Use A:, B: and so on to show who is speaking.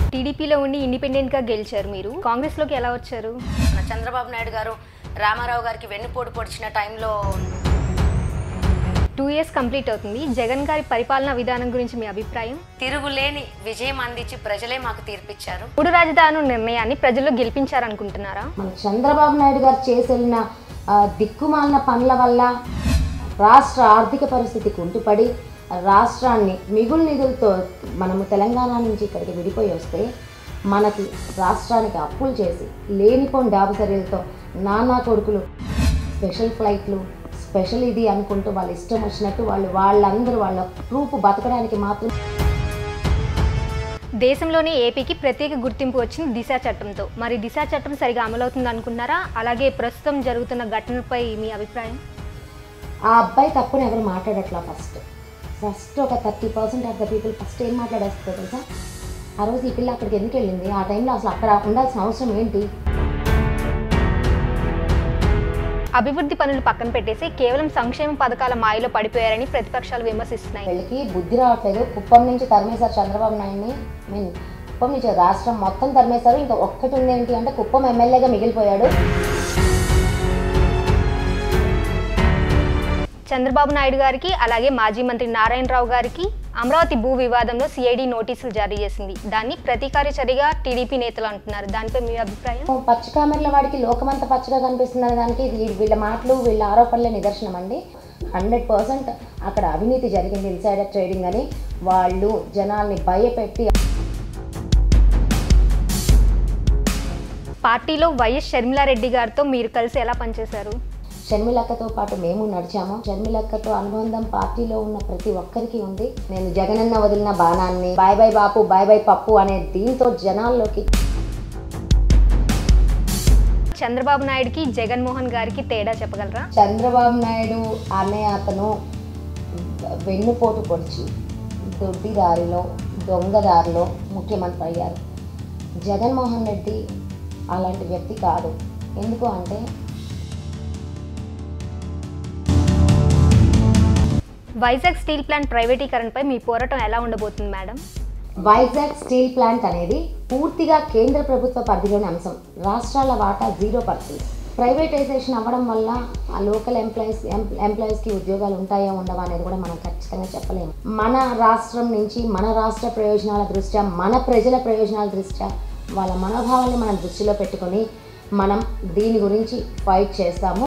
A: టీడీపీలో ఉండి ఇండిపెండెంట్ గా గెలిచారు మీరు కాంగ్రెస్ లోకి ఎలా వచ్చారు
B: మన చంద్రబాబు నాయుడు గారు రామారావు గారికి వెన్నుపోటు పొడిచిన టైంలో
A: టూ ఇయర్స్ కంప్లీట్ అవుతుంది జగన్ గారి పరిపాలనా విధానం గురించి మీ అభిప్రాయం
B: తిరుగులేని విజయం అందించి ప్రజలే మాకు తీర్పిచ్చారు
A: మూడు రాజధానుల నిర్ణయాన్ని ప్రజల్లో గెలిపించారనుకుంటున్నారా
C: మన చంద్రబాబు నాయుడు గారు చేసిన ఆ, దిక్కుమాలిన పనుల వల్ల రాష్ట్ర ఆర్థిక పరిస్థితి కుంటుపడి రాష్ట్రాన్ని మిగులు నిధులతో మనము తెలంగాణ నుంచి ఇక్కడికి విడిపోయి వస్తే మనకి రాష్ట్రానికి అప్పులు చేసి లేనిపోని డాబుసరీలతో నానా కొడుకులు స్పెషల్ ఫ్లైట్లు స్పెషల్ ఇది అనుకుంటూ వాళ్ళ ఇష్టం వచ్చినట్టు వాళ్ళు వాళ్ళందరూ వాళ్ళ ప్రూఫ్ బతకడానికి మాత్రం
A: దేశంలోనే ఏపీకి ప్రత్యేక గుర్తింపు వచ్చింది దిశ చట్టంతో మరి దిశ చట్టం సరిగా అమలవుతుంది అనుకుంటున్నారా అలాగే ప్రస్తుతం జరుగుతున్న ఘటనపై మీ అభిప్రాయం
C: ఆ అబ్బాయి తప్పుని ఎవరు మాట్లాడట్లా ఫస్ట్ ఫస్ట్ ఒక thirty percent of the people first ఏం మాట్లాడేస్తారు తెలుసా ఆ రోజు ఈ పిల్ల అక్కడికి ఎందుకు వెళ్ళింది ఆ టైంలో అసలు అక్కడ ఉండాల్సిన అవసరం ఏంటి
A: అభివృద్ధి పనులు పక్కన పెట్టేసి కేవలం సంక్షేమ పథకాల మాయలో పడిపోయారని ప్రతిపక్షాలు విమర్శిస్తున్నాయి
C: వీళ్ళకి బుద్ధి రావట్లేదు కుప్పం నుంచి తరిమేశారు చంద్రబాబు నాయుడిని మీన్ కుప్పం నుంచి రాష్ట్రం మొత్తం తరిమేశారు ఇంకా ఒక్కటి ఉంది ఏంటి అంటే కుప్పం ఎమ్మెల్యేగా మిగిలిపోయాడు
A: చంద్రబాబు నాయుడు గారికి అలాగే మాజీ మంత్రి నారాయణరావు గారికి అమరావతి భూ వివాదంలో సిఐడి నోటీసులు జారీ చేసింది దాన్ని ప్రతీకార చర్యగా టీడీపీ నేతలు అంటున్నారు దానిపై మీ అభిప్రాయం
C: పచ్చ కామెర్ల వాడికి లోకమంతా పచ్చగా కనిపిస్తుందనే దానికి వీ- వీళ్ళ మాటలు వీళ్ళ ఆరోపణలే నిదర్శనం అండి హండ్రెడ్ పర్సెంట్ అక్కడ అవినీతి జరిగింది ఇన్సైడర్ ట్రేడింగ్ అని వాళ్ళు జనాల్ని భయపెట్టి
A: పార్టీలో వైఎస్ షర్మిలారెడ్డి గారితో మీరు కలిసి ఎలా పనిచేశారు
C: షర్మిలక్కతో పాటు మేము నడిచాము షర్మిలక్కతో అనుబంధం పార్టీలో ఉన్న ప్రతి ఒక్కరికి ఉంది నేను జగనన్న వదిలిన బాణాన్ని bye bye Bapu bye bye Pappu అనే దీంతో జనాల్లోకి
A: చంద్రబాబు నాయుడుకి జగన్మోహన్ గారికి తేడా చెప్పగలరా
C: చంద్రబాబు నాయుడు అనే అతను వెన్నుపోటు పొడిచి దొడ్డిదారిలో దొంగదారిలో ముఖ్యమంత్రి అయ్యారు జగన్మోహన్ రెడ్డి అలాంటి వ్యక్తి కాదు ఎందుకు అంటే
A: వైజాగ్ స్టీల్ ప్లాంట్ ప్రైవేటీకరణపై మీ పోరాటం ఎలా ఉండబోతుంది మేడం
C: వైజాగ్ స్టీల్ ప్లాంట్ అనేది పూర్తిగా కేంద్ర ప్రభుత్వ పరిధిలోని అంశం రాష్ట్రాల వాటా జీరో పర్సెంట్ ప్రైవేటైజేషన్ అవ్వడం వల్ల ఆ లోకల్ ఎంప్లాయీస్ ఎంప్లాయీస్కి ఉద్యోగాలు ఉంటాయో ఉండవా అనేది కూడా మనం ఖచ్చితంగా చెప్పలేము మన రాష్ట్రం నుంచి మన రాష్ట్ర ప్రయోజనాల దృష్ట్యా మన ప్రజల ప్రయోజనాల దృష్ట్యా వాళ్ళ మనోభావాల్ని మనం దృష్టిలో పెట్టుకొని మనం దీని గురించి ఫైట్ చేస్తాము